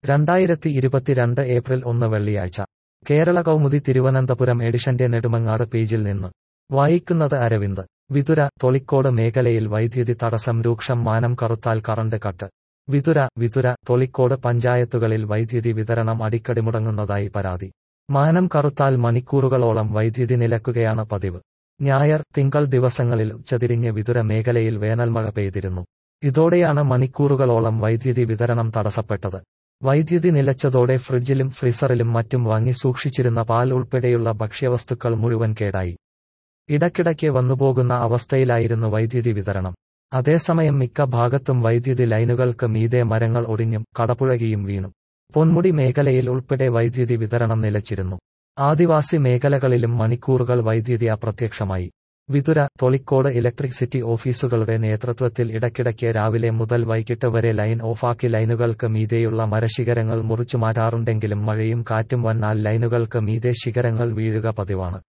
രണ്ടായിരത്തി ഇരുപത്തിരണ്ട് ഏപ്രിൽ ഒന്ന് വെള്ളിയാഴ്ച കേരള കൗമുദി തിരുവനന്തപുരം എഡിഷന്റെ നെടുമങ്ങാട് പേജിൽ നിന്ന് വായിക്കുന്നത് അരവിന്ദ് വിതുര തൊളിക്കോട് മേഖലയിൽ വൈദ്യുതി തടസ്സം രൂക്ഷം മാനം കറുത്താൽ കറണ്ട് കട്ട് വിതുര വിതുര തൊളിക്കോട് പഞ്ചായത്തുകളിൽ വൈദ്യുതി വിതരണം അടിക്കടി മുടങ്ങുന്നതായി പരാതി മാനം കറുത്താൽ മണിക്കൂറുകളോളം വൈദ്യുതി നിലക്കുകയാണ് പതിവ് ഞായർ തിങ്കൾ ദിവസങ്ങളിൽ ഉച്ചതിരിഞ്ഞ് വിതുര മേഖലയിൽ വേനൽമഴ പെയ്തിരുന്നു ഇതോടെയാണ് മണിക്കൂറുകളോളം വൈദ്യുതി വിതരണം തടസ്സപ്പെട്ടത് വൈദ്യുതി നിലച്ചതോടെ ഫ്രിഡ്ജിലും ഫ്രീസറിലും മറ്റും വാങ്ങി സൂക്ഷിച്ചിരുന്ന പാൽ ഉൾപ്പെടെയുള്ള ഭക്ഷ്യവസ്തുക്കൾ മുഴുവൻ കേടായി ഇടയ്ക്കിടയ്ക്ക് വന്നുപോകുന്ന അവസ്ഥയിലായിരുന്നു വൈദ്യുതി വിതരണം അതേസമയം മിക്ക ഭാഗത്തും വൈദ്യുതി ലൈനുകൾക്ക് മീതെ മരങ്ങൾ ഒടിഞ്ഞും കടപുഴകിയും വീണു പൊന്മുടി മേഖലയിൽ ഉൾപ്പെടെ വൈദ്യുതി വിതരണം നിലച്ചിരുന്നു ആദിവാസി മേഖലകളിലും മണിക്കൂറുകൾ വൈദ്യുതി അപ്രത്യക്ഷമായി വിതുര തൊളിക്കോട് ഇലക്ട്രിസിറ്റി ഓഫീസുകളുടെ നേതൃത്വത്തിൽ ഇടയ്ക്കിടയ്ക്ക് രാവിലെ മുതൽ വൈകിട്ട് വരെ ലൈൻ ഓഫാക്കി ലൈനുകൾക്ക് മീതെയുള്ള മരശിഖരങ്ങൾ മുറിച്ചു മാറ്റാറുണ്ടെങ്കിലും മഴയും കാറ്റും വന്നാൽ ലൈനുകൾക്ക് മീതെ ശിഖരങ്ങൾ വീഴുക പതിവാണ്